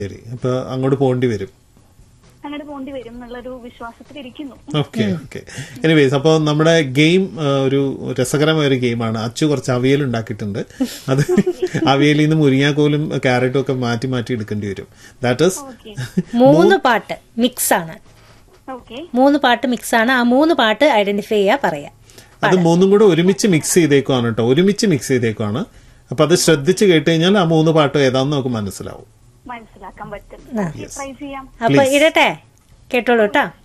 ശരി അപ്പൊ അങ്ങോട്ട് പോകേണ്ടി വരും അങ്ങോട്ട് പോണ്ടി വരും എന്നുള്ളൊരു വിശ്വാസത്തിലിരിക്കുന്നു ഓക്കെ ഓക്കെ എനിവേസ് അപ്പോൾ നമ്മുടെ ഗെയിം ഒരു രസകരമായ ഒരു ഗെയിമാണ് അച്ചു കുറച്ച് അവിയൽ ഉണ്ടാക്കിയിട്ടുണ്ട് അത് അവിയലിൽ നിന്ന് മുരിങ്ങാക്കോലും ക്യാരറ്റും ഒക്കെ മാറ്റി മാറ്റി എടുക്കേണ്ടി വരും ദാറ്റ് ഇസ് ഓക്കെ മൂന്ന് പാട്ട് മിക്സ് ആണ് ഓക്കെ മൂന്ന് പാട്ട് മിക്സ് ആണ് ആ മൂന്ന് പാട്ട് ഐഡന്റിഫൈ ചെയ്യാ പറയാ അത് മൂന്നും കൂടെ ഒരുമിച്ച് മിക്സ് ചെയ്തേക്കുവാണ് കേട്ടോ ഒരുമിച്ച് മിക്സ് ചെയ്തേക്കുവാണ് അപ്പൊ അത് ശ്രദ്ധിച്ച് കേട്ട് കഴിഞ്ഞാൽ ആ മൂന്ന് പാട്ടും ഏതാന്ന് നമുക്ക് മനസ്സിലാവും മനസ്സിലാക്കാൻ പറ്റും ട്രൈ ചെയ്യാം അപ്പൊ ഇടട്ടെ കേട്ടോളൂ കേട്ടോ